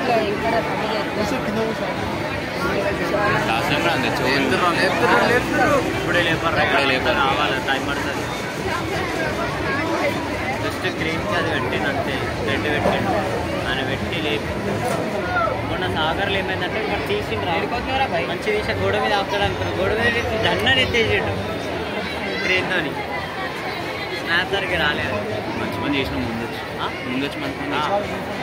ఇంకా ఇక్కడ పండుగ లాస్ట్ టైం అంతే ఇప్పుడే లేపర్ ఇప్పుడే లేపరు. రావాలి టైం పడుతుంది జస్ట్ గ్రీన్ అది పెట్టిండు అంతే రెడ్ పెట్టిండు ఆయన పెట్టి లేపి మొన్న సాగర్లో ఏమైందంటే ఇక్కడ తీసిండ్రా మంచి తీసా గోడ మీద ఆపుతాడు అనుకున్నా గోడ మీద ఎత్తి జన్నని ఎత్తేసిండు గ్రీన్తోని స్నాప్ సరికి రాలేదు మంచి పని చేసిన ముందు వచ్చి ఆ? ముందు వచ్చి మంచి పని ఆ. చేసిన